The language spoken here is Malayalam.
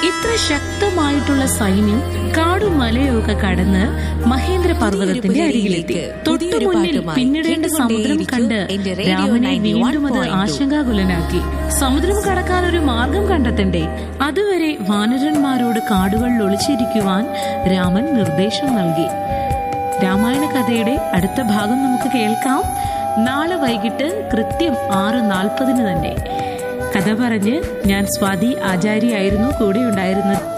ഇത്ര ശക്തമായിട്ടുള്ള സൈന്യം കാടും മലയും ഒക്കെ കടന്ന് മഹേന്ദ്ര പർവ്വതത്തിന്റെ അരികിലെത്തി തൊട്ടു മുന്നിൽ പിന്നിടേണ്ട സമുദ്രം കണ്ട് രാമനെ വീണ്ടും അത് ആശങ്കാകുലനാക്കി സമുദ്രം കടക്കാൻ ഒരു മാർഗം കണ്ടെത്തണ്ടേ അതുവരെ വാനരന്മാരോട് കാടുകളിൽ ഒളിച്ചിരിക്കുവാൻ രാമൻ നിർദ്ദേശം നൽകി രാമായണ കഥയുടെ അടുത്ത ഭാഗം നമുക്ക് കേൾക്കാം നാളെ വൈകിട്ട് കൃത്യം ആറ് നാൽപ്പതിന് തന്നെ കഥ പറഞ്ഞ് ഞാൻ സ്വാതി ആചാര്യായിരുന്നു കൂടെ ഉണ്ടായിരുന്നത്